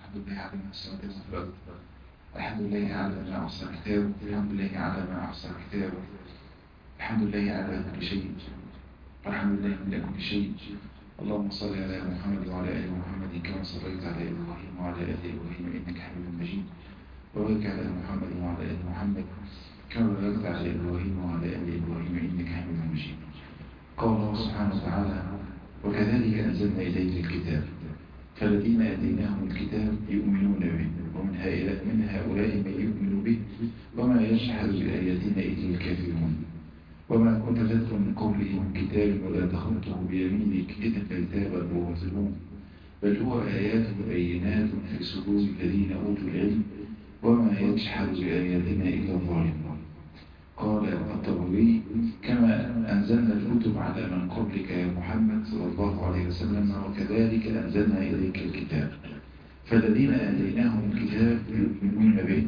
الحمد لله على ما أحسن كتابه في الأرض الحمد لله على ما أحسن كتابه الحمد لله على ما أحسن كتابه الحمد لله على كل شيء الحمد لله من كل شيء اللهم صل على محمد وعلى آل محمد كما صليت على إبراهيم وعلى آل إبراهيم إنك حميد مجيد وبارك على محمد وعلى آل محمد كما باركت على إبراهيم وعلى آل إبراهيم إنك حميد مجيد قال الله سبحانه وتعالى وكذلك أنزلنا إليك الكتاب فالذين آتيناهم الكتاب يؤمنون به ومن هؤلاء من هؤلاء من يؤمن به وما يجحد بآياتنا إلا الكافرون وما كنت تتلو من قبله من كتاب ولا تخطه بيمينك إذا فالتاب المبطلون بل هو آيات بينات في صدور الذين أوتوا العلم وما يجحد بآياتنا إلا الظالمون قال الطبري كما أنزلنا الكتب على من قبلك يا محمد صلى الله عليه وسلم وكذلك أنزلنا إليك الكتاب فالذين آتيناهم الكتاب يؤمنون به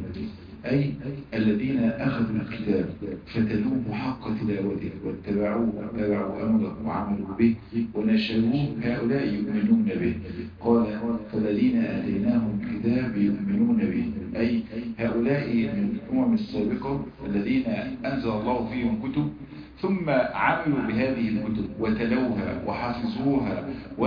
أي الذين أخذوا الكتاب فتلوه حق تلاوته واتبعوه واتبعوا أمره وعملوا به ونشروه هؤلاء يؤمنون به قال فالذين آتيناهم الكتاب يؤمنون به أي هؤلاء من الأمم السابقة الذين أنزل الله فيهم كتب ثم عملوا بهذه الكتب وتلوها وحفظوها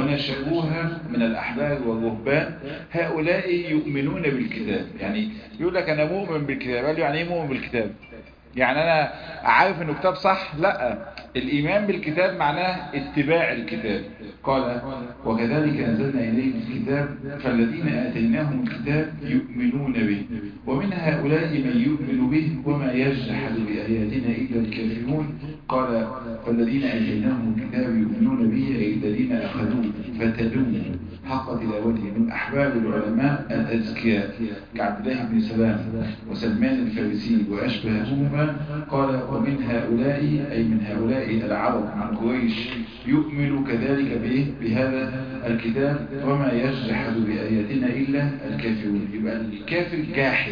ونشروها من الأحبار والرهبان هؤلاء يؤمنون بالكتاب يعني يقول لك أنا مؤمن بالكتاب قال يعني ايه مؤمن بالكتاب يعني أنا عارف أنه كتاب صح لا الإيمان بالكتاب معناه اتباع الكتاب قال وكذلك أنزلنا إليه الكتاب فالذين آتيناهم الكتاب يؤمنون به ومن هؤلاء من يؤمن به وما يجحد بآياتنا إلا الكافرون قال فالذين آتيناهم الكتاب يؤمنون به أي الذين أخذوه فتلوه حق تلاوته من أحباب العلماء الأزكياء كعبد الله بن سلام وسلمان الفارسي وأشبههما قال ومن هؤلاء أي من هؤلاء العرب عن قريش يؤمن كذلك بإيه بهذا الكتاب وما يجحد بآياتنا إلا الكافرون يبقى الكافر جاحد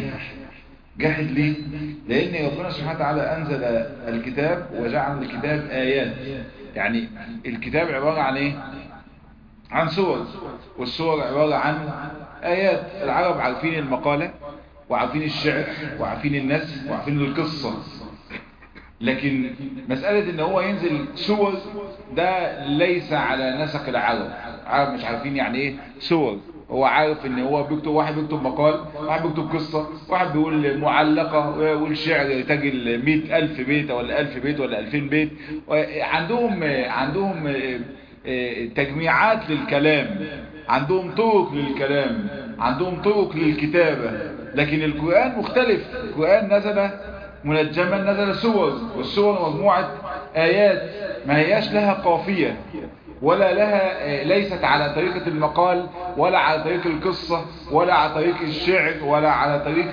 جاحد ليه؟ لأن ربنا سبحانه وتعالى أنزل الكتاب وجعل الكتاب آيات يعني الكتاب عبارة عن إيه؟ عن صور والصور عبارة عن آيات العرب عارفين المقالة وعارفين الشعر وعارفين النسل وعارفين القصة لكن مسألة ان هو ينزل صور ده ليس على نسق العرب العرب مش عارفين يعني ايه صور هو عارف ان هو بيكتب واحد بيكتب مقال واحد بيكتب قصة واحد بيقول معلقة ويقول شعر تجل مئة ألف بيت ولا ألف بيت ولا ألفين بيت عندهم عندهم تجميعات للكلام عندهم طرق للكلام عندهم طرق للكتابة لكن القرآن مختلف القرآن نزل منجما نزل سور والسور مجموعة آيات ما هياش لها قافية ولا لها ليست على طريقة المقال ولا على طريق القصة ولا على طريق الشعر ولا على طريق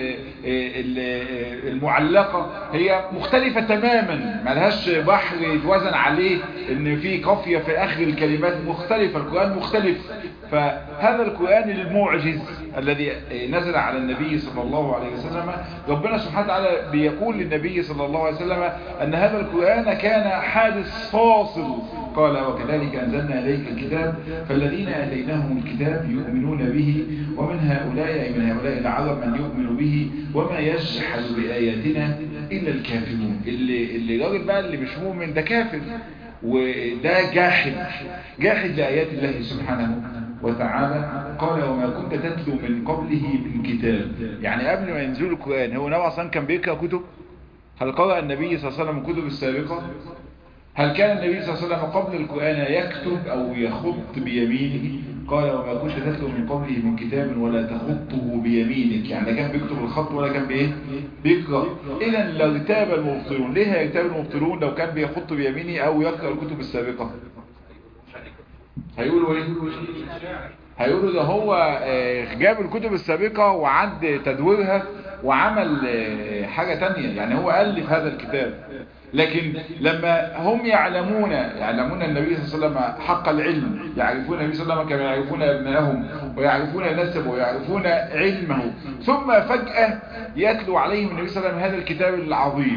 المعلقة هي مختلفة تماما ما لهاش بحر يتوزن عليه ان في قافية في اخر الكلمات مختلفة القرآن مختلف فهذا القرآن المعجز الذي نزل على النبي صلى الله عليه وسلم ربنا سبحانه وتعالى بيقول للنبي صلى الله عليه وسلم أن هذا القرآن كان حادث فاصل قال وكذلك أنزلنا إليك الكتاب فالذين آتيناهم الكتاب يؤمنون به ومن هؤلاء أي من هؤلاء العرب من يؤمن به وما يجحد بآياتنا إلا الكافرون اللي, اللي راجل بقى اللي مش مؤمن ده كافر وده جاحد جاحد لآيات الله سبحانه وتعالى قال وما كنت تتلو من قبله من كتاب يعني قبل ما ينزل القرآن هو نوع أصلا كان بيقرأ كتب هل قرأ النبي صلى الله عليه وسلم الكتب السابقة هل كان النبي صلى الله عليه وسلم قبل القرآن يكتب أو يخط بيمينه قال وما كنت تتلو من قبله من كتاب ولا تخطه بيمينك يعني كان بيكتب الخط ولا كان بايه بيقرأ إذا لارتاب المبطلون ليه يرتاب المبطلون لو كان بيخط بيمينه أو يقرأ الكتب السابقة هيقولوا ايه هيقولوا ده هو جاب الكتب السابقة وعد تدويرها وعمل حاجة تانية يعني هو ألف هذا الكتاب لكن لما هم يعلمون يعلمون النبي صلى الله عليه وسلم حق العلم يعرفون النبي صلى الله عليه وسلم كما يعرفون ابنائهم ويعرفون نسبه ويعرفون علمه ثم فجأة يتلو عليهم النبي صلى الله عليه وسلم هذا الكتاب العظيم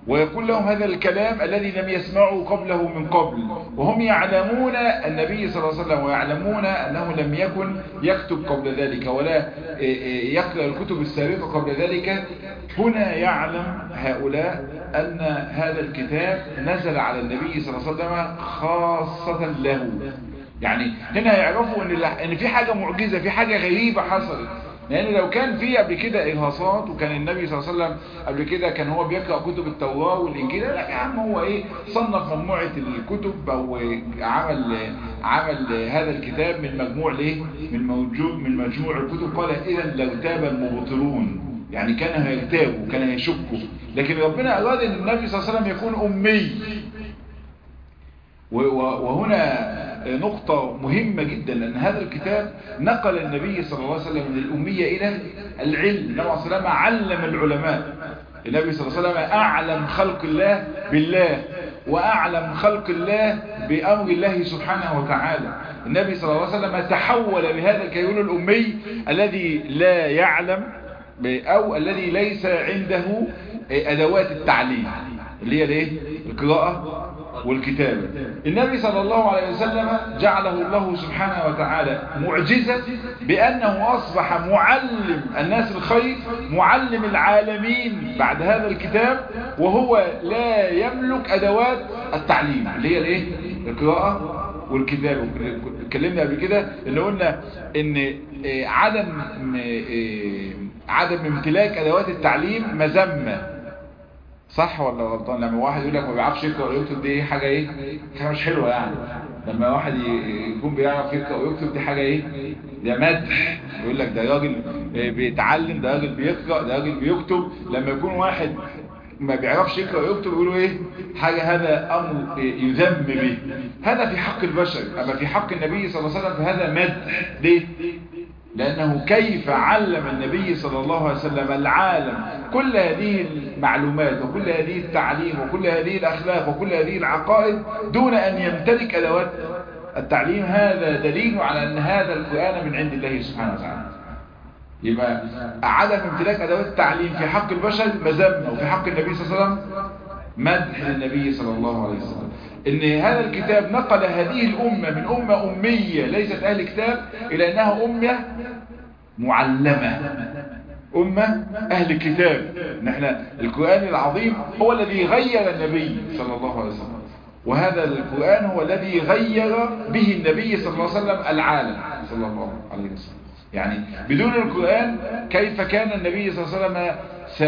ويقول لهم هذا الكلام الذي لم يسمعوا قبله من قبل وهم يعلمون النبي صلى الله عليه وسلم ويعلمون أنه لم يكن يكتب قبل ذلك ولا يقرأ الكتب السابقة قبل ذلك هنا يعلم هؤلاء أن هذا الكتاب نزل على النبي صلى الله عليه وسلم خاصة له يعني هنا يعرفوا ان ان في حاجة معجزة في حاجة غريبة حصلت لان لو كان في قبل كده ارهاصات وكان النبي صلى الله عليه وسلم قبل كده كان هو بيقرأ كتب التوراة والانجيل لا يا عم هو ايه صنف مجموعة الكتب او عمل عمل هذا الكتاب من مجموع ليه من موجود من مجموع الكتب قال اذا لو تاب المبطلون يعني كان هيرتابوا كان هيشكوا لكن ربنا اراد ان النبي صلى الله عليه وسلم يكون امي وهنا نقطة مهمة جدا لأن هذا الكتاب نقل النبي صلى الله عليه وسلم من الأمية إلى العلم النبي صلى الله عليه وسلم علم العلماء النبي صلى الله عليه وسلم أعلم خلق الله بالله وأعلم خلق الله بأمر الله سبحانه وتعالى النبي صلى الله عليه وسلم تحول بهذا الكيون الأمي الذي لا يعلم أو الذي ليس عنده أدوات التعليم اللي هي الايه القراءة والكتابة النبي صلى الله عليه وسلم جعله الله سبحانه وتعالى معجزة بأنه أصبح معلم الناس الخير معلم العالمين بعد هذا الكتاب وهو لا يملك أدوات التعليم اللي هي الايه القراءة والكتابة اتكلمنا قبل كده ان قلنا ان عدم عدم امتلاك أدوات التعليم مذمة صح ولا غلطان لما واحد يقول لك ما بيعرفش يقرا ويكتب دي حاجه ايه حاجه مش حلوه يعني لما واحد يكون بيعرف يقرا ويكتب دي حاجه ايه ده مدح يقول لك ده راجل بيتعلم ده راجل بيقرا ده راجل بيكتب لما يكون واحد ما بيعرفش يقرا ويكتب يقولوا ايه حاجه هذا امر يذم به هذا في حق البشر اما في حق النبي صلى الله عليه وسلم فهذا مدح ليه لأنه كيف علم النبي صلى الله عليه وسلم العالم كل هذه المعلومات وكل هذه التعليم وكل هذه الأخلاق وكل هذه العقائد دون أن يمتلك أدوات التعليم هذا دليل على أن هذا القرآن من عند الله سبحانه وتعالى يبقى عدم امتلاك أدوات التعليم في حق البشر مذمة وفي حق النبي صلى الله عليه وسلم مدح للنبي صلى الله عليه وسلم ان هذا الكتاب نقل هذه الأمة من أمة أمية ليست أهل كتاب إلى أنها أمة معلمة أمة أهل كتاب نحن القرآن العظيم هو الذي غير النبي صلى الله عليه وسلم وهذا القرآن هو الذي غير به النبي صلى الله عليه وسلم العالم صلى الله عليه وسلم يعني بدون القرآن كيف كان النبي صلى الله عليه وسلم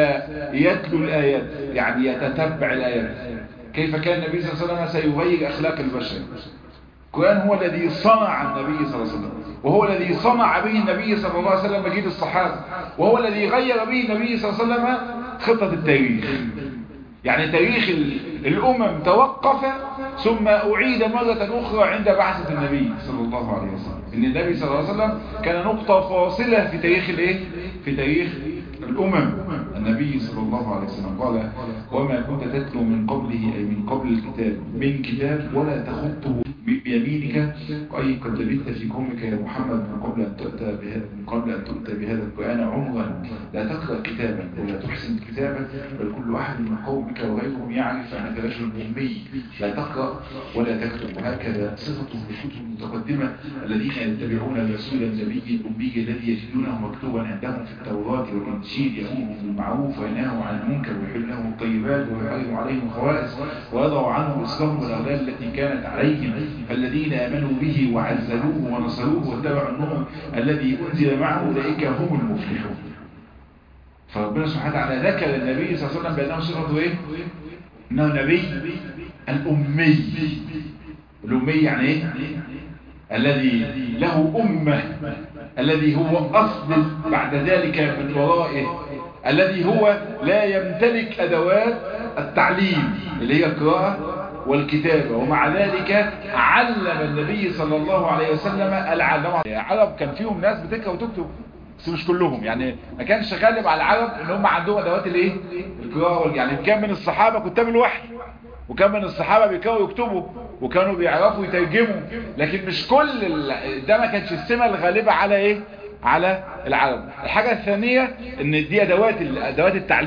سيتلو الآيات يعني يتتبع الآيات كيف كان النبي صلى الله عليه وسلم سيغير أخلاق البشر القرآن هو الذي صنع النبي صلى الله عليه وسلم وهو الذي صنع به النبي صلى الله عليه وسلم مجيد الصحابة وهو الذي غير به النبي صلى الله عليه وسلم خطة التاريخ يعني تاريخ الأمم توقف ثم أعيد مرة أخرى عند بعثة النبي صلى الله عليه وسلم إن النبي صلى الله عليه وسلم كان نقطة فاصلة في تاريخ الإيه؟ في تاريخ الأمم النبي صلى الله عليه وسلم قال وما كنت تتلو من قبله أي من قبل الكتاب من كتاب ولا تخطه بيمينك أي قد لبثت في قومك يا محمد من قبل أن تؤتى بهذا من قبل أن تؤتى بهذا القرآن عمرا لا تقرأ كتابا ولا تحسن كتابا بل كل واحد من قومك وغيرهم يعرف أنك رجل أمي لا تقرأ ولا تكتب وهكذا صفته في الكتب المتقدمة الذين يتبعون الرسول النبي الأمي الذي يجدونه مكتوبا عندهم في التوراة والإنجيل يأمرهم بالمعروف وينهوا عن المنكر ويحل لهم الطيبات ويحرم عليهم الخوائز ويضع عنهم إصلاهم والأغلال التي كانت عليهم الذين آمنوا به وعزلوه ونصروه واتبعوا النور الذي أنزل معه أولئك هم المفلحون فربنا سبحانه وتعالى ذكر النبي صلى الله عليه وسلم بأنه صفته إيه؟ إنه نبي الأمي الأمي يعني إيه؟ الذي له أمة الذي هو أصل بعد ذلك من ورائه الذي هو لا يمتلك أدوات التعليم اللي هي القراءة والكتابة ومع ذلك علم النبي صلى الله عليه وسلم العلم العرب كان فيهم ناس بتقرأ وتكتب بس مش كلهم يعني ما كانش غالب على العرب ان هم عندهم ادوات الايه القراءه يعني كان من الصحابه كتاب الوحي وكان من الصحابه بيقراوا ويكتبوا وكانوا بيعرفوا يترجموا لكن مش كل ال... ده ما كانش السمه الغالبه على ايه على العرب الحاجه الثانيه ان دي ادوات ادوات التعليم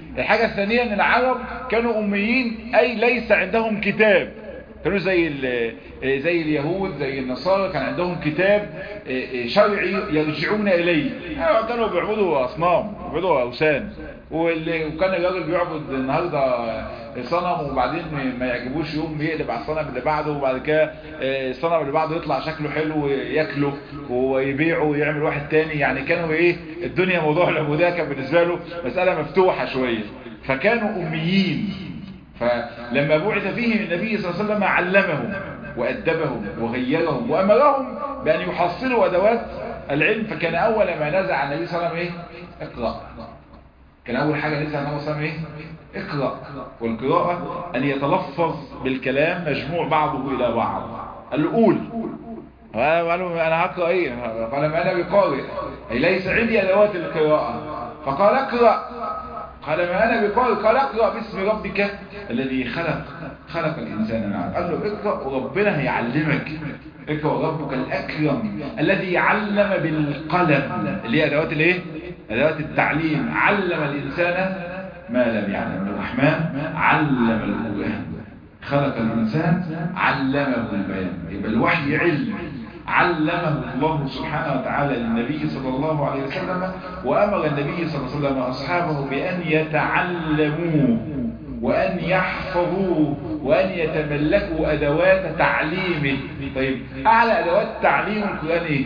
الحاجة الثانية ان العرب كانوا اميين اي ليس عندهم كتاب كانوا زي زي اليهود زي النصارى كان عندهم كتاب شرعي يرجعون اليه كانوا بيعبدوا اصنام بيعبدوا اوثان وكان الراجل بيعبد النهارده صنم وبعدين ما يعجبوش يوم يقلب على الصنم اللي بعده وبعد كده الصنم اللي بعده يطلع شكله حلو وياكله ويبيعه ويعمل واحد تاني يعني كانوا ايه الدنيا موضوع العبوديه كان بالنسبه له مساله مفتوحه شويه فكانوا اميين فلما بعث فيهم النبي صلى الله عليه وسلم علمهم وأدبهم وغيرهم وأمرهم بأن يحصلوا أدوات العلم فكان أول ما نزع النبي صلى الله عليه وسلم إيه؟ اقرأ كان أول حاجة نزع النبي صلى الله عليه وسلم إيه؟ اقرأ والقراءة أن يتلفظ بالكلام مجموع بعضه إلى بعض قال له قول قال له أنا هقرأ إيه قال ما أنا بقارئ أي ليس عندي أدوات القراءة فقال اقرأ قال ما أنا بقارئ قال اقرأ باسم ربك الذي خلق خلق الإنسان من علق قال له اقرأ وربنا هيعلمك اقرأ ربك الأكرم الذي علم بالقلم اللي هي أدوات الايه أدوات التعليم علم الإنسان ما لم يعلم الرحمن علم القرآن خلق الإنسان علمه البيان يبقى الوحي علم علمه الله سبحانه وتعالى للنبي صلى الله عليه وسلم وأمر النبي صلى الله عليه وسلم أصحابه بأن يتعلموه وأن يحفظوه وأن يتملكوا أدوات تعليمه طيب أعلى أدوات تعليم القرآن إيه؟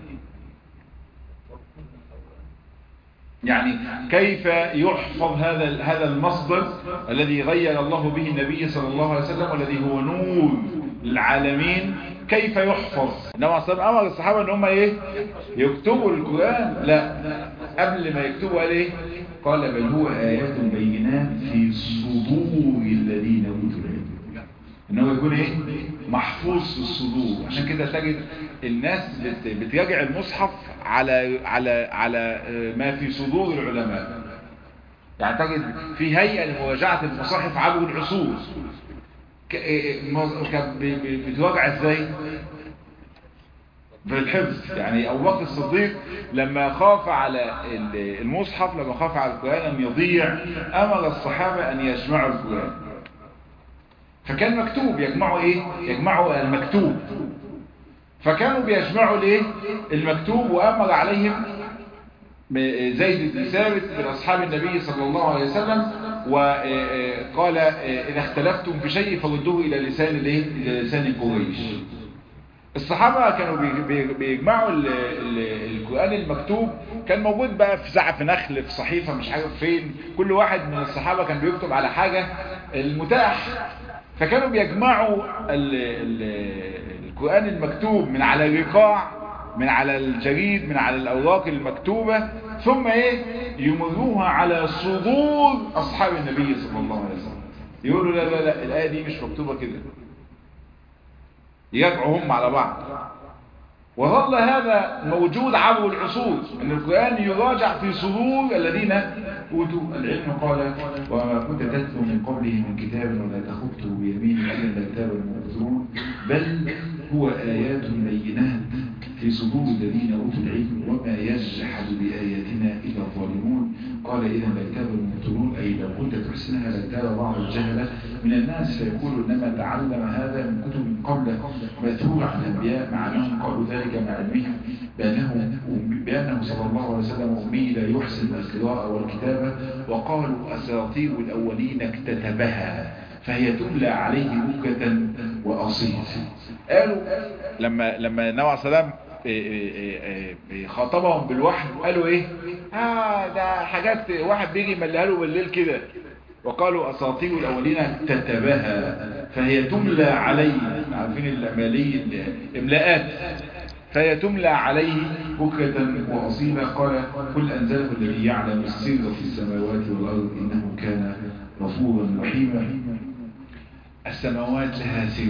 يعني كيف يحفظ هذا هذا المصدر الذي غير الله به النبي صلى الله عليه وسلم والذي هو نور للعالمين كيف يحفظ انما اصلا امر الصحابه ان هم ايه يكتبوا القران لا قبل ما يكتبوا قال ايه قال بل هو ايات بينات في صدور الذين اوتوا العلم ان هو يكون ايه محفوظ في الصدور عشان كده تجد الناس بت... بتراجع المصحف على على على ما في صدور العلماء يعني تجد في هيئه لمراجعه المصاحف عبر العصور بتراجع ازاي بالحفظ يعني ابو بكر الصديق لما خاف على المصحف لما خاف على القران ان يضيع امر الصحابه ان يجمعوا القران فكان مكتوب يجمعوا ايه يجمعوا المكتوب فكانوا بيجمعوا الايه المكتوب وامر عليهم زيد بن ثابت من اصحاب النبي صلى الله عليه وسلم وقال اذا اختلفتم في شيء فردوه الى لسان الايه الى لسان قريش الصحابة كانوا بيجمعوا القرآن المكتوب كان موجود بقى في زعف نخل في صحيفة مش عارف فين كل واحد من الصحابة كان بيكتب على حاجة المتاح فكانوا بيجمعوا القرآن المكتوب من على الرقاع من على الجريد من على الأوراق المكتوبة ثم ايه يمروها على صدور أصحاب النبي صلى الله عليه وسلم يقولوا لا لا لا الآية دي مش مكتوبة كده يجمعوا هم على بعض وظل هذا موجود عبر العصور ان القرآن يراجع في صدور الذين اوتوا العلم قال وما كنت تتلو من قبله من كتاب ولا تخطه بيمينك الا الكتاب المبصرون بل هو آيات بينات في صدور الذين اوتوا العلم وما يجحد بآياتنا إلا الظالمون قال إذا لكتاب المبطلون أي لو كنت تحسنها لكتاب بعض الجهلة من الناس فيقول إنما تعلم هذا من كتب قبل مأثور عن الأنبياء مع أنهم قالوا ذلك مع علمهم بأنه, بأنه صلى الله عليه وسلم أمي لا يحسن القراءة والكتابة وقالوا أساطير الأولين اكتتبها فهي تملى عليه بكة وأصيل قالوا لما لما النبي عليه السلام خاطبهم بالوحي قالوا ايه اه ده حاجات واحد بيجي يمليها له بالليل كده وقالوا اساطير الاولين تتباهى فهي تملى عليه عارفين الامالي الاملاءات فهي تملى عليه بكرة وأصيلا قال قل أنزله الذي يعلم السر في السماوات والأرض إنه كان غفورا رحيما السماوات لها سر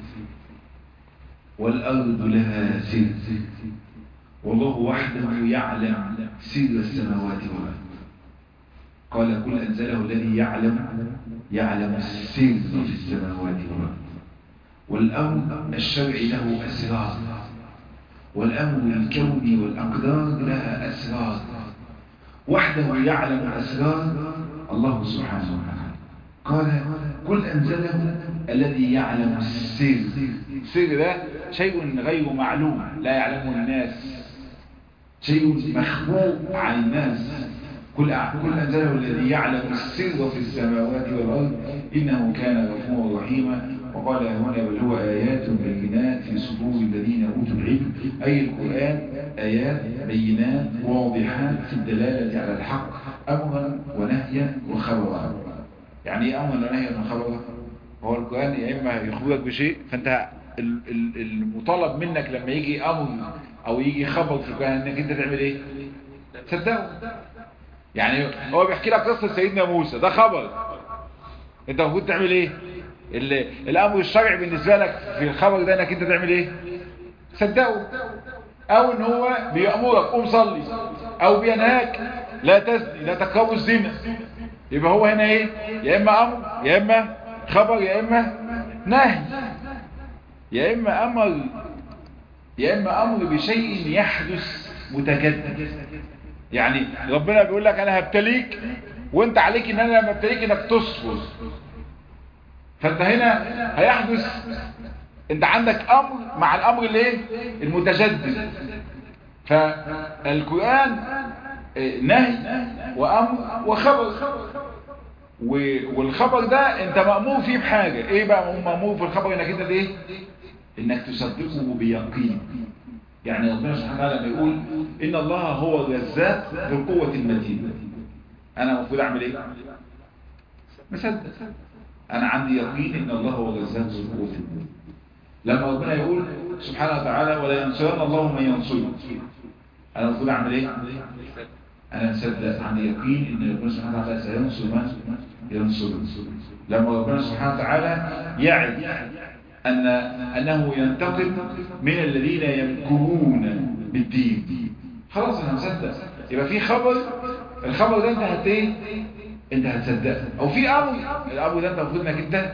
والأرض لها سر والله وحده يعلم سر السماوات والأرض قال قل أنزله الذي يعلم يعلم السر في السماوات والأرض والأمر الشرعي له أسرار والأمر الكوني والأقدار لها أسرار وحده يعلم أسرار الله سبحانه وتعالى قال قل أنزله الذي يعلم السر السر ده شيء غير معلوم لا يعلمه الناس شيء مخبوء عن الناس قل قل أنزله الذي يعلم السر في السماوات والأرض إنه كان غفورا رحيما وقال هنا بل هو آيات بينات في صدور الذين أوتوا العلم أي القرآن آيات بينات واضحات في الدلالة على الحق أمرا ونهيا وخبرا يعني ايه امر ونهي وخبر هو القرآن يا اما يخبرك بشيء فانت ال- ال- المطالب منك لما يجي امر او يجي خبر في القرآن انك انت تعمل ايه تصدقه يعني هو بيحكي لك قصة سيدنا موسى ده خبر انت المفروض تعمل ايه ال- الامر الشرعي بالنسبة لك في الخبر ده انك انت تعمل ايه تصدقه او ان هو بيأمرك قوم صلي او بينهاك لا تزني لا تقربوا الزنا يبقى هو هنا ايه يا اما امر يا اما خبر يا اما نهي يا اما امر يا اما امر بشيء يحدث متجدد يعني ربنا بيقول لك انا هبتليك وانت عليك ان انا لما ابتليك انك تصبر فانت هنا هيحدث انت عندك امر مع الامر الايه المتجدد فالقرآن نهي وامر وخبر والخبر ده انت مأمور فيه بحاجة ايه بقى مأمور في الخبر انك انت ايه انك تصدقه بيقين يعني ربنا سبحانه وتعالى لما يقول ان الله هو الرزاق ذو القوة المتين انا المفروض اعمل ايه مصدق انا عندي يقين ان الله هو الرزاق ذو القوة المتين لما ربنا يقول سبحانه وتعالى ولا ينصرن الله من ينصره انا المفروض اعمل ايه انا مصدق عندي يقين ان ربنا سبحانه وتعالى سينصر من ينصره لما ربنا سبحانه وتعالى يعد ان انه ينتقم من الذين يمكرون بالدين خلاص انا مصدق يبقى في خبر الخبر ده انت هت ايه انت هتصدقه او في امر الامر ده انت المفروض انك انت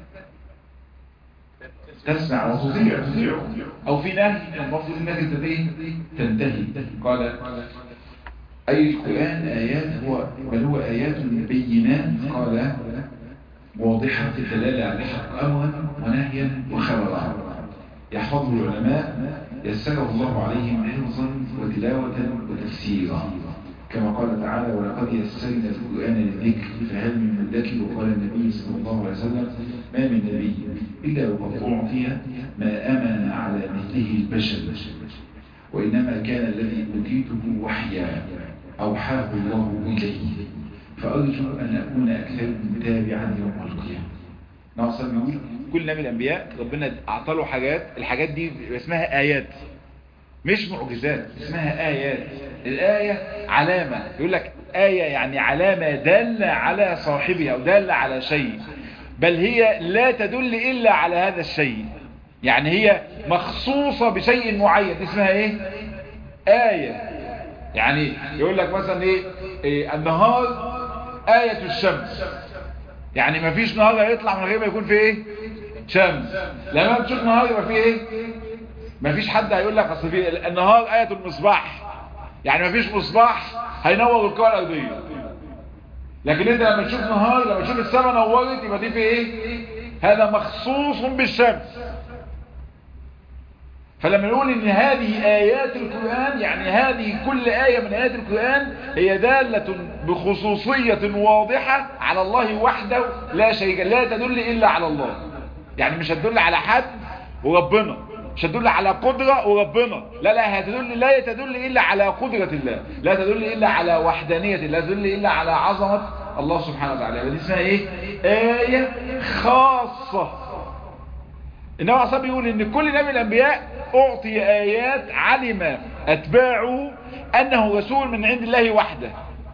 تسمع وتطيع تطيعه او في نهي المفروض انك انت ايه تنتهي قال اي القران ايات هو بل هو ايات بينات قال واضحه الدلاله على الحق امرا ونهيا وخبرا يحفظه العلماء يسره الله عليهم حفظا وتلاوه وتفسيرا كما قال تعالى ولقد يسرنا القرآن للذكر فهل من مدكر وقال النبي صلى الله عليه وسلم ما من نبي إلا وقد أعطي ما أمن على مثله البشر وإنما كان الذي أوتيته وحيا أوحاه الله إليه فأرجو أن أكون أكثر متابعا يوم القيامة ناصر بيقول كل نبي الانبياء ربنا اعطى له حاجات الحاجات دي اسمها ايات مش معجزات اسمها آيات الآية علامة يقول لك آية يعني علامة دالة على صاحبها أو دالة على شيء بل هي لا تدل إلا على هذا الشيء يعني هي مخصوصة بشيء معين اسمها إيه آية يعني يقول لك مثلا إيه, إيه النهار آية الشمس يعني ما فيش نهار هيطلع من غير ما يكون في إيه شمس لما تشوف نهار يبقى فيه إيه ما فيش حد هيقول لك اصل في النهار آية المصباح يعني ما فيش مصباح هينور الكرة الأرضية لكن انت لما تشوف نهار لما تشوف السماء نورت يبقى دي في ايه هذا مخصوص بالشمس فلما نقول ان هذه آيات القرآن يعني هذه كل آية من آيات القرآن هي دالة بخصوصية واضحة على الله وحده لا شيء لا تدل إلا على الله يعني مش هتدل على حد وربنا مش هتدل على قدرة وربنا لا لا هتدل لا تدل إلا على قدرة الله لا تدل إلا على وحدانية لا تدل إلا على عظمة الله سبحانه وتعالى دي اسمها إيه آية خاصة إنما أصلا بيقول إن كل نبي الأنبياء أعطي آيات علم أتباعه أنه رسول من عند الله وحده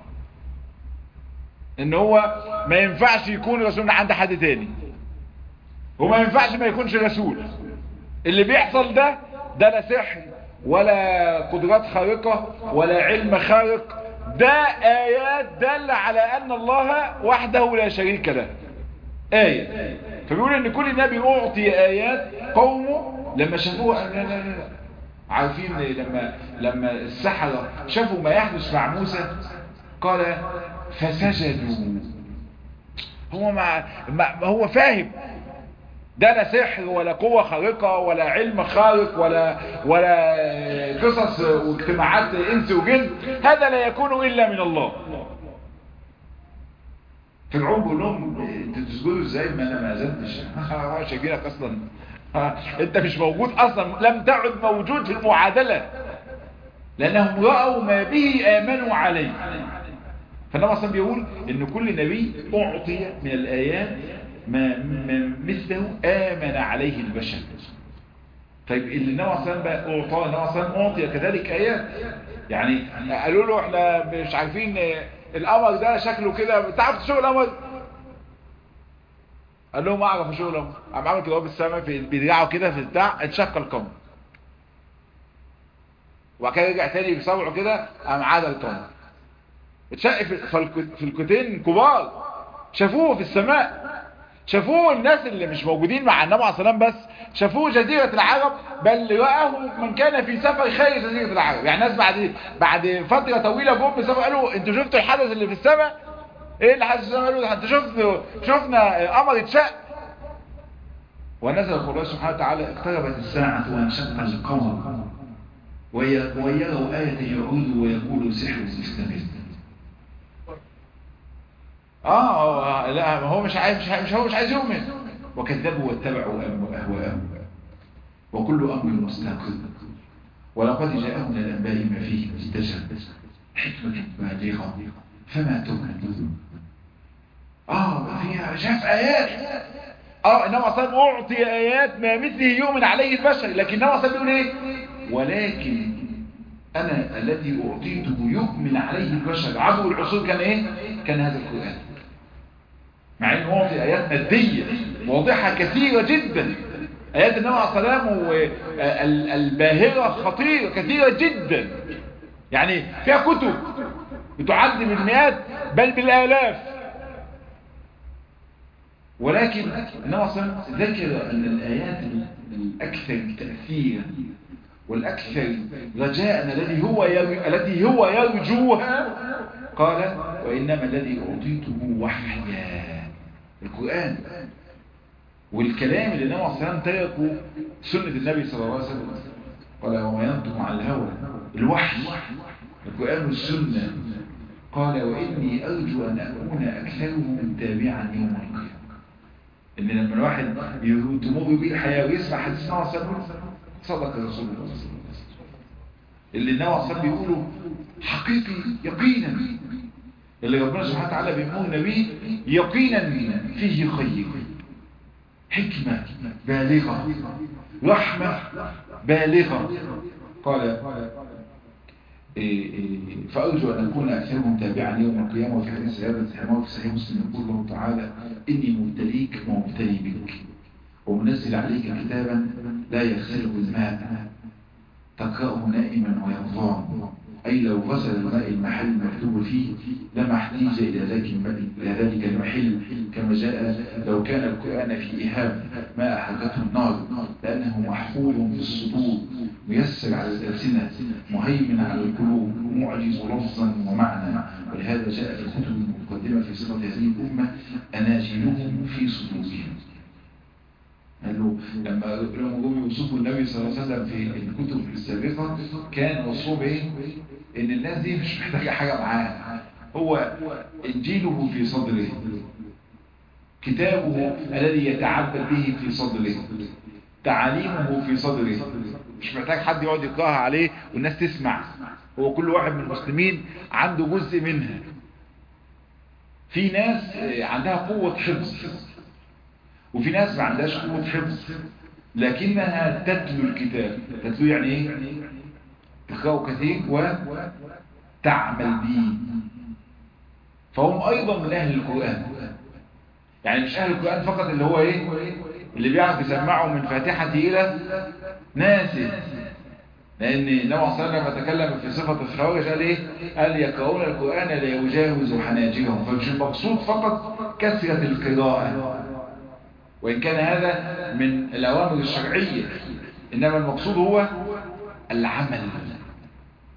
إن هو ما ينفعش يكون رسول من عند حد تاني وما ينفعش ما يكونش رسول اللي بيحصل ده ده لا سحر ولا قدرات خارقة ولا علم خارق ده آيات دل على أن الله وحده لا شريك له آية فبيقول ان كل نبي أعطي آيات قومه لما شافوها لا لا لا عارفين لما لما السحرة شافوا ما يحدث مع موسى قال فسجدوا هو ما, ما هو فاهم ده لا سحر ولا قوة خارقة ولا علم خارق ولا ولا قصص واجتماعات انس وجن هذا لا يكون الا من الله فرعون بيقول لهم انتوا تسجدوا ازاي ما انا ما اذنتش شايفينك اصلا انت مش موجود اصلا لم تعد موجود في المعادلة لانهم رأوا ما به امنوا عليه فالنبي اصلا بيقول ان كل نبي اعطي من الايات ما مثله آمن عليه البشر طيب اللي النبي صلى الله عليه وسلم بقى اعطاه النبي صلى الله عليه وسلم اعطي كذلك ايات يعني قالوا له احنا مش عارفين القمر ده شكله كده تعرف تشوف القمر قال لهم اعرف اشوف القمر قام عمل كده في السماء في بيرجعوا كده في بتاع اتشق القمر وبعد كده رجع تاني بيصوروا كده قام عاد القمر اتشق في الكوتين كبار شافوه في السماء شافوه الناس اللي مش موجودين مع النبي عليه الصلاه بس شافوه جزيرة العرب بل رآه من كان في سفر خارج جزيرة العرب يعني الناس بعد بعد فترة طويلة جم سفر قالوا انتوا شفتوا الحدث اللي في السماء ايه اللي حدث في السماء قالوا انتوا شفتوا شفنا قمر اتشق ونزل الله سبحانه وتعالى اقتربت الساعة وانشق القمر ويروا آية يعود ويقول سحر مستمر اه لا هو مش عايز مش هو مش عايز يؤمن وكذبوا واتبعوا اهواءهم وكل امر مستقر ولقد جاءهم من الانباء ما فيه مزدجر حكمه بالغه فما تغني اه فيها شاف ايات اه انما اصلا اعطي ايات ما مثله يؤمن عليه البشر لكن انما اصلا بيقول ايه ولكن انا الذي اعطيته يؤمن عليه البشر عبر العصور كان ايه كان هذا القران مع انه اعطي ايات ماديه واضحه كثيره جدا ايات النبي عليه الصلاه الباهره خطيره كثيره جدا يعني فيها كتب بتعد بالمئات بل بالالاف ولكن النبي صلى الله عليه وسلم ذكر ان الايات الاكثر تاثيرا والاكثر رجاء الذي هو التي هو يرجوها قال وانما الذي اعطيته وحيا القرآن والكلام اللي النبي صلى الله عليه وسلم تركه سنة النبي صلى الله عليه وسلم قال وما ينطق عن الهوى الوحي القرآن والسنة قال وإني أرجو أن أكون أكثرهم تابعا يوم القيامة إن لما الواحد تمر به الحياة ويسمع حديث النبي صلى الله عليه وسلم صدق رسول الله صلى الله عليه وسلم اللي النبي صلى الله عليه وسلم بيقوله حقيقي يقينا اللي ربنا سبحانه وتعالى بيمرنا به يقينا فيه خير حكمة بالغة رحمة بالغة قال فأرجو أن أكون أكثرهم تابعا يوم القيامة وفي حديث سيادة الحمار في صحيح مسلم يقول الله تعالى إني مبتليك ومبتلي بك ومنزل عليك كتابا لا يغسله الماء تقرأه نائما ويرضان أي لو غسل الماء المحل المكتوب فيه لما احتيج إلى ذلك إلى ذلك المحل كما جاء لو كان القرآن في إهاب ما أحرقته النار لأنه محفوظ في الصدور ميسر على الألسنة مهيمن على القلوب معجز لفظا ومعنى ولهذا جاء في الكتب المقدمة في صفة هذه الأمة أناجيلهم في صدورهم قال له لما لما جم يوصفوا النبي صلى الله عليه وسلم في الكتب السابقة كان وصفه ايه؟ ان الناس دي مش محتاجة حاجة معاه هو انجيله في صدره كتابه الذي يتعبد به في صدره تعاليمه في صدره مش محتاج حد يقعد يقراها عليه والناس تسمع هو كل واحد من المسلمين عنده جزء منها في ناس عندها قوة حفظ وفي ناس ما عندهاش قوة حفظ لكنها تتلو الكتاب تتلو يعني ايه تقرأه كثير وتعمل به فهم ايضا من اهل القرآن يعني مش اهل القرآن فقط اللي هو ايه اللي بيعرف يسمعه من فاتحة الى ناس لان النبي صلى الله عليه وسلم لما تكلم في صفة الخوارج قال ايه قال يقرؤون القرآن لا يجاوز حناجرهم فمش المقصود فقط كثرة القراءة وإن كان هذا من الأوامر الشرعية إنما المقصود هو العمل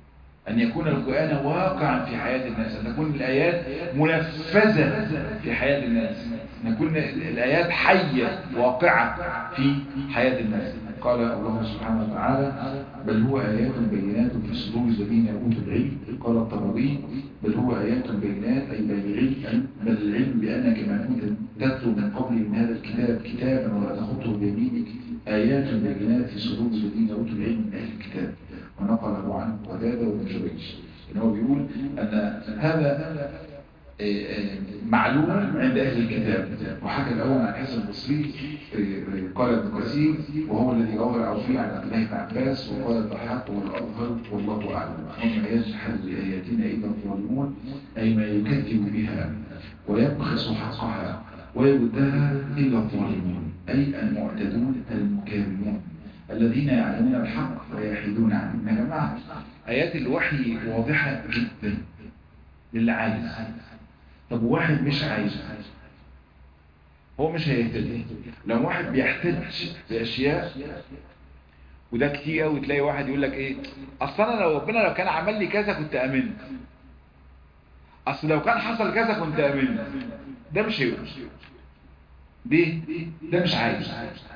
أن يكون القرآن واقعا في حياة الناس أن تكون الآيات منفذة في حياة الناس أن تكون الآيات حية واقعة في حياة الناس قال الله سبحانه وتعالى بل هو آيات بينات في صدور الذين أوتوا العلم قال الطبري بل هو آيات بينات أي بل العلم بل العلم بأنك ما كنت تتلو من قبل من هذا الكتاب كتابا ولا تخطه بيمينك آيات بينات في صدور الذين أوتوا العلم من أهل الكتاب ونقله عنه قتادة وابن جريج إن هو بيقول أن هذا معلوم عند أهل الكتاب وحكى الأول عن حسن البصري قال ابن كثير وهو الذي روى العوفي عن عبد الله بن عباس وقال الضحاك والأظهر والله أعلم وما يجحد بآياتنا إلا الظالمون أي ما يكذب بها ويبخس حقها ويردها إلا الظالمون أي المعتدون المكاملون الذين يعلمون الحق ويحيدون عنه يا جماعة آيات الوحي واضحة جدا للي عايز طب واحد مش عايز هو مش هيهتدي لو واحد بيحتج بأشياء وده كتير قوي تلاقي واحد يقول لك ايه اصل انا لو ربنا لو كان عمل لي كذا كنت امنت اصل لو كان حصل كذا كنت امنت ده مش هيقول ليه ده مش عايز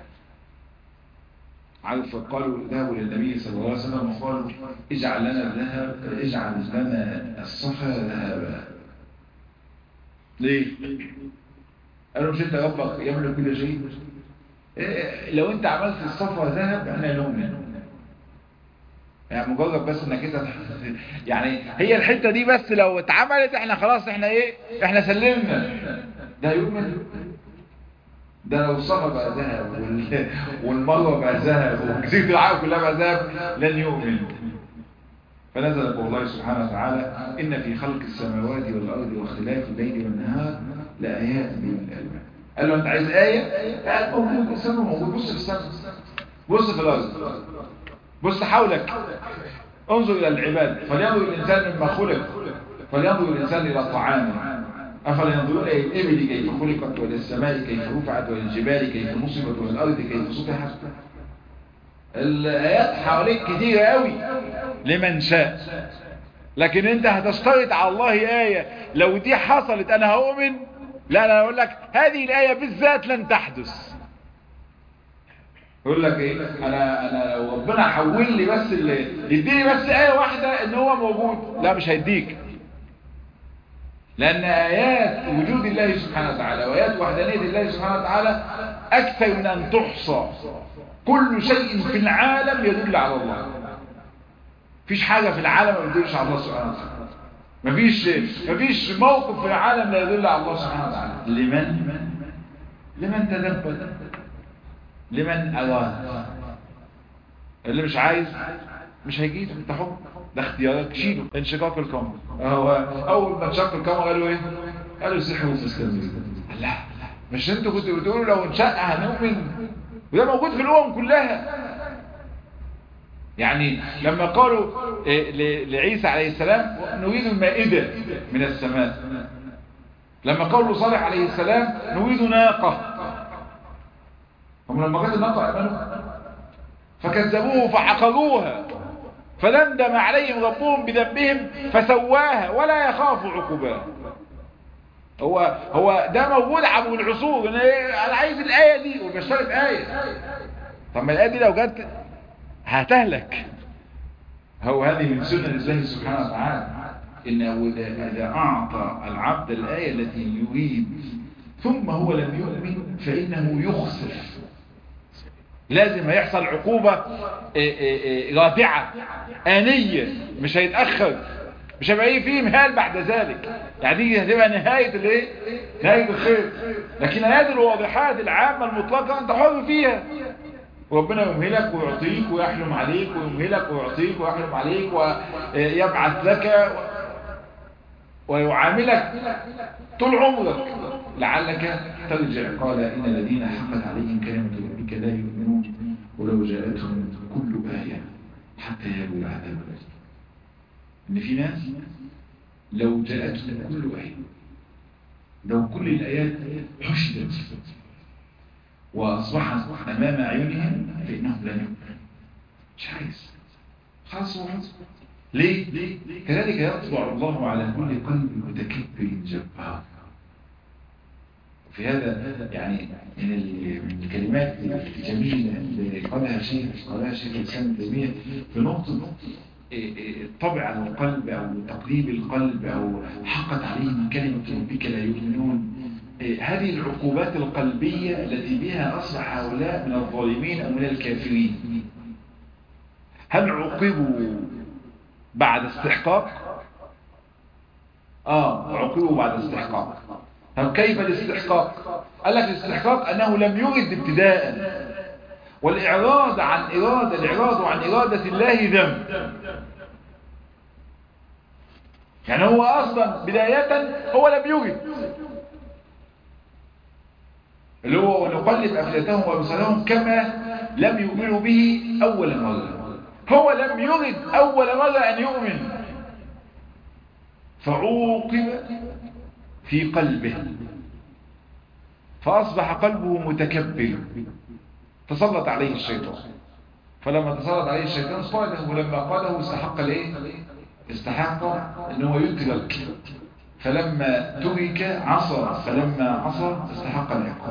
عارف قالوا ذهبوا للنبي صلى الله عليه وسلم وقالوا اجعل لنا الذهب اجعل لنا الصفا ذهبا ليه قالوا مش انت ربك يملك كل شيء إيه لو انت عملت الصفا ذهب احنا نؤمن يعني مجرد بس انك انت يعني هي الحته دي بس لو اتعملت احنا خلاص احنا ايه احنا سلمنا ده يؤمن ده لو الصفا بقى ذهب والمروه بقى ذهب وجزيره العرب كلها بقى ذهب لن يؤمن فنزل قول الله سبحانه وتعالى إن في خلق السماوات والأرض واختلاف الليل والنهار لآيات للألباب قال له أنت عايز آية؟ قال موجود السماء موجود بص في السماء بص في الأرض بص حولك انظر إلى العباد فلينظر الإنسان مما خلق فلينظر الإنسان إلى الطعام أفلا ينظرون إلى الإبل كيف خلقت وإلى السماء كيف رفعت وإلى الجبال كيف نصبت وإلى الأرض كيف سطحت الآيات حواليك كتيرة قوي لمن شاء لكن انت هتشترط على الله آية لو دي حصلت انا هؤمن لا انا اقول لك هذه الآية بالذات لن تحدث يقول لك ايه انا انا لو ربنا حول لي بس اللي يديني بس آية واحدة ان هو موجود لا مش هيديك لأن آيات وجود الله سبحانه وتعالى وآيات وحدانية الله سبحانه وتعالى أكثر من أن تحصى كل شيء في العالم يدل على الله مفيش حاجة في العالم ما يدلش على الله سبحانه وتعالى مفيش مفيش موقف في العالم لا يدل على الله سبحانه وتعالى لمن لمن تدبر لمن أراد اللي مش عايز مش هيجيب انت حب ده اختيارك شيله انشقاق القمر هو اول ما انشق القمر قالوا ايه قالوا سحر ومستمر لا مش انتوا كنتوا بتقولوا لو انشق هنؤمن وده موجود في الامم كلها يعني لما قالوا لعيسى عليه السلام نريد المائدة من السماء لما قالوا صالح عليه السلام نريد ناقة هم لما قالوا الناقة امنوا فكذبوه فعقروها فدمدم عليهم ربهم بذنبهم فسواها ولا يخاف عقباها هو هو ده موجود عبر العصور انا عايز الايه دي وبشترط ايه طب ما الايه دي لو جت هتهلك هو هذه من سنن الله سبحانه وتعالى انه اذا اعطى العبد الايه التي يريد ثم هو لم يؤمن فانه يخسف لازم هيحصل عقوبة رادعة آنية مش هيتأخر مش هيبقى ايه فيه مهال بعد ذلك يعني دي هتبقى نهاية الايه نهاية الخير لكن هذه الواضحات العامة المطلقة انت حر فيها وربنا يمهلك ويعطيك ويحلم عليك ويمهلك ويعطيك ويحلم عليك ويبعث لك ويعاملك طول عمرك لعلك ترجع قال إن الذين حقت عليهم كلمة ربك لا يؤمنون ولو جاءتهم كل آية حتى يروا العذاب إن في ناس لو جاءتهم كل آية لو كل الآيات حشدت وأصبحت أمام عيونهم فإنهم لا يؤمنون مش عايز خلاص هو ليه؟ كذلك يطبع الله على كل قلب متكبر جبار في هذا يعني من الكلمات الجميلة اللي قالها شيخ قالها شيخ الإسلام ابن تيمية في نقطة طبع القلب أو تقليب القلب أو حقت عليهم كلمة ربك لا يؤمنون هذه العقوبات القلبية التي بها أصبح هؤلاء من الظالمين أو من الكافرين هل عوقبوا بعد استحقاق آه عوقبوا بعد استحقاق طب كيف الاستحقاق قال لك الاستحقاق أنه لم يرد ابتداء والإعراض عن إرادة الإعراض عن إرادة الله ذنب يعني هو أصلا بداية هو لم يرد اللي هو نقلب أفلاتهم وأبصارهم كما لم يؤمنوا به أول مرة هو لم يرد أول مرة أن يؤمن فعوقب في قلبه فأصبح قلبه متكبر تسلط عليه الشيطان فلما تسلط عليه الشيطان قاده ولما قاده استحق الايه استحق ان هو يترك فلما ترك عصى فلما عصى استحق العقاب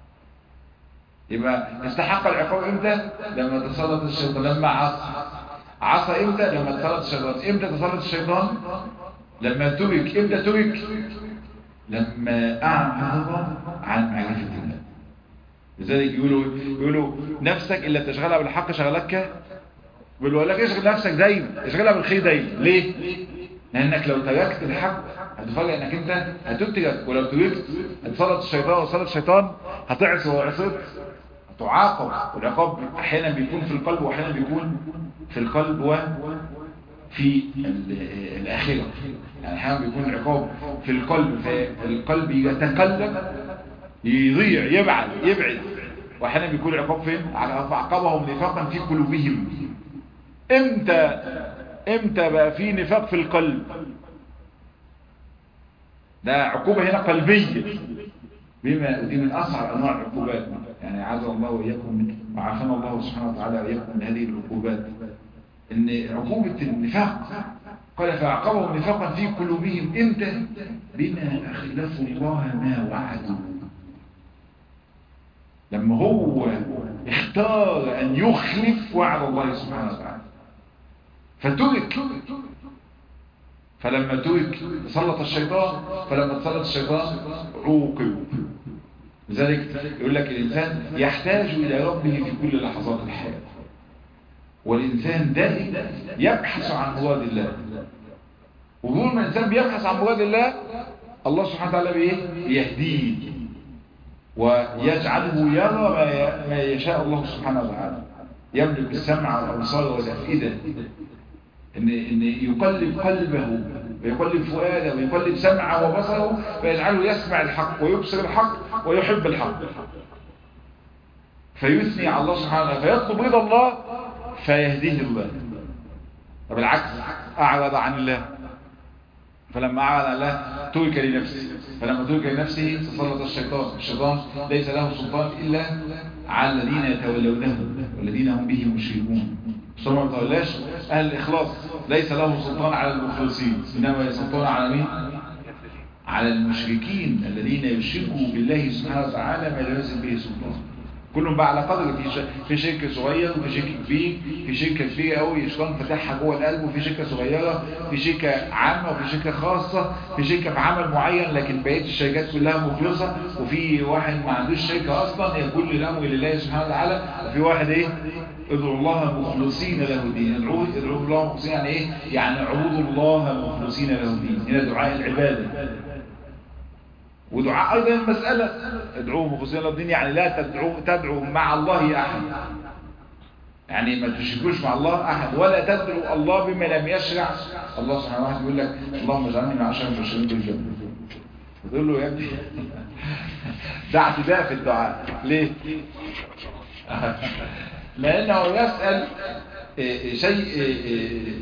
يبقى استحق العقاب امتى لما تسلط الشيطان لما عصى عصى امتى لما تسلط الشيطان امتى تسلط الشيطان لما ترك امتى ترك لما اعرض عن معرفه الله لذلك يقولوا يقولوا نفسك الا تشغلها بالحق شغلك بيقولوا لك اشغل نفسك دايما اشغلها بالخير دايما ليه لانك لو تركت الحق هتفاجئ انك انت هتترك ولو تركت هتسلط الشيطان وسلط الشيطان هتعصي وعصيت هتعاقب والعقاب احيانا بيكون في القلب واحيانا بيكون في القلب وفي الاخره يعني احيانا بيكون العقاب في القلب فالقلب يتقلب يضيع يبعد يبعد واحيانا بيكون العقاب فين فعقبهم نفاقا في قلوبهم امتى امتى بقى في نفاق في القلب ده عقوبة هنا قلبية بما دي من أصعب أنواع العقوبات يعني عز الله وإياكم وعافانا الله سبحانه وتعالى وإياكم من هذه العقوبات إن عقوبة النفاق قال فعقبهم نفاقا في قلوبهم امتى بما أخلفوا الله ما وعدوا لما هو اختار أن يخلف وعد الله سبحانه وتعالى فترك فلما ترك سلط الشيطان فلما تسلط الشيطان عوقب لذلك يقول لك الإنسان يحتاج إلى ربه في كل لحظات الحياة والإنسان دائما يبحث عن مراد الله وطول ما الإنسان بيبحث عن مراد الله الله سبحانه وتعالى بيهديه ويجعله يرى ما يشاء الله سبحانه وتعالى يملك السمع والأبصار والأفئدة إن, إن يقلب قلبه ويقلب فؤاده ويقلب سمعه وبصره فيجعله يسمع الحق ويبصر الحق ويحب الحق فيثني على الله سبحانه وتعالى فيطلب رضا الله فيهديه الله وبالعكس أعرض عن الله فلما أعرض عن الله ترك لنفسه فلما ترك لنفسه تسلط الشيطان الشيطان ليس له سلطان إلا على الذين يتولونه والذين هم به مشركون ثم ما تقولش أهل الإخلاص ليس له سلطان على المخلصين إنما سلطان على مين على المشركين الذين يشركوا بالله سبحانه وتعالى ما لا ينزل به سلطان كلهم بقى على قدر في في شركه صغير وفي شركه كبير في شركه كبيره قوي الشيطان فتحها جوه القلب وفي شركه صغيره في شركه عامه وفي شركه خاصه في شركه في عمل معين لكن بقيه الشركات كلها مخلصه وفي واحد ما عندوش شركه اصلا هي كل الامر لله سبحانه وتعالى وفي واحد ايه ادعوا الله مخلصين له الدين ادعوا ادعوا الله مخلصين يعني ايه يعني اعبدوا الله مخلصين له الدين هنا دعاء العباده ودعاء أيضا المسألة ادعوه مخلصين له الدين يعني لا تدعو, تدعو مع الله أحد يعني ما تشركوش مع الله أحد ولا تدعو الله بما لم يشرع الله سبحانه وتعالى يقول لك اللهم اجعلني مع عشر المبشرين بالجنة تقول له يا ابني ده اعتداء في الدعاء ليه؟ لأنه يسأل شيء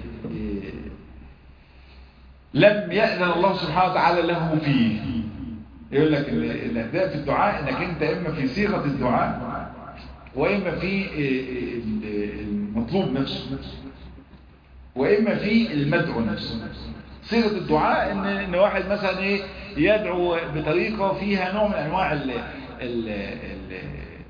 لم يأذن الله سبحانه وتعالى له فيه يقول لك الاهداء في الدعاء انك انت اما في صيغة الدعاء واما في المطلوب نفسه وإما في المدعو نفسه صيغة الدعاء إن, إن واحد مثلا إيه يدعو بطريقة فيها نوع من أنواع ال ال ال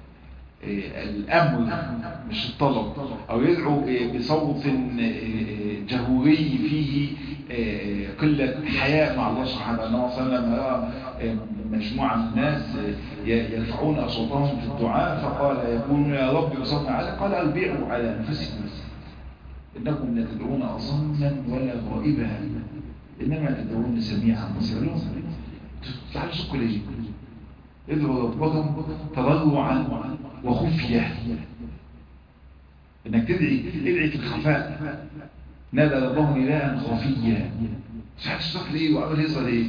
الأمر مش الطلب أو يدعو بصوت جهوري فيه قلة حياء مع الله سبحانه وتعالى لما رأى مجموعة من الناس يرفعون أصواتهم في الدعاء فقال يقولون يا رب وصلنا على قال أربعوا على أنفسكم إنكم لا تدعون أصما ولا غائبا إنما تدعون سميعا بصيرا لهم تعالوا سكوا ليه ادعوا ربكم تضرعا وخفية انك تدعي ادعي في الخفاء نادى ربهم إلها خفيا مش عارف الصف ليه وعمل يصل ليه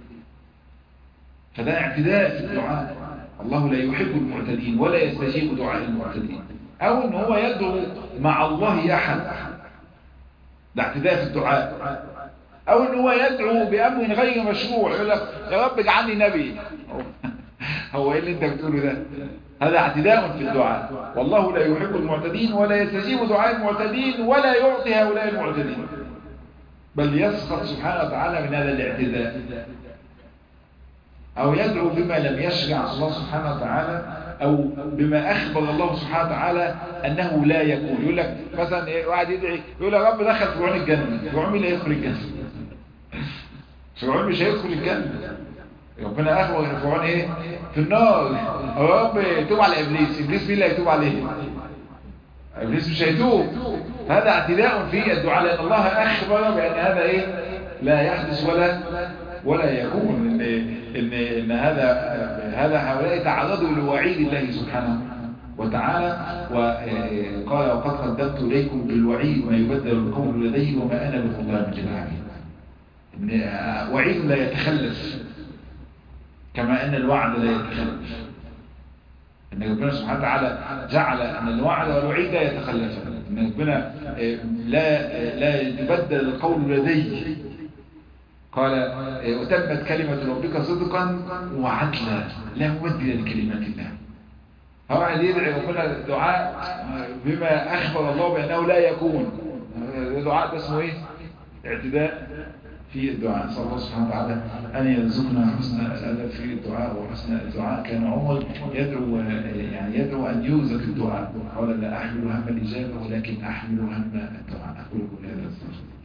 فده اعتداء في الدعاء الله لا يحب المعتدين ولا يستجيب دعاء المعتدين او ان هو يدعو مع الله احد ده اعتداء في الدعاء او ان هو يدعو بامر غير مشروع يقول لك يا رب اجعلني نبي هو ايه اللي انت بتقوله ده هذا اعتداء في الدعاء والله لا يحب المعتدين ولا يستجيب دعاء المعتدين ولا يعطي هؤلاء المعتدين بل يسخط سبحانه وتعالى من هذا الاعتداء او يدعو بما لم يشرع الله سبحانه وتعالى او بما اخبر الله سبحانه وتعالى انه لا يكون يقول لك مثلا واحد يدعي يقول يا رب دخل فرعون الجنه فرعون مين اللي هيدخل الجنه فرعون مش هيدخل الجنه ربنا اخبر ان فرعون ايه في النار يا رب توب على ابليس ابليس مين اللي هيتوب عليه ابليس مش هيتوب هذا اعتداء في الدعاء لان الله اخبر بان هذا ايه لا يحدث ولا ولا يكون ان ان, إن هذا هذا هؤلاء تعرضوا لوعيد الله سبحانه وتعالى وقال وقد قدمت اليكم بالوعيد ما يبدل القول لدي وما انا بظلام للعبيد ان وعيد لا يتخلف كما ان الوعد لا يتخلف ان ربنا سبحانه وتعالى جعل ان الوعد والوعيد لا يتخلفان ان ربنا لا لا يتبدل القول لدي قال وتمت كلمة ربك صدقا وعدلا لا مبدل لكلمات الله فواحد يدعي ربنا دعاء بما أخبر الله بأنه لا يكون دعاء ده اسمه ايه اعتداء في الدعاء صلى الله سبحانه وتعالى أن يرزقنا حسن الأدب في الدعاء وحسن الدعاء كان عمر يدعو يعني يدعو أن يرزق الدعاء قال لا أحمل هم الإجابة ولكن أحمل هم الدعاء أقول هذا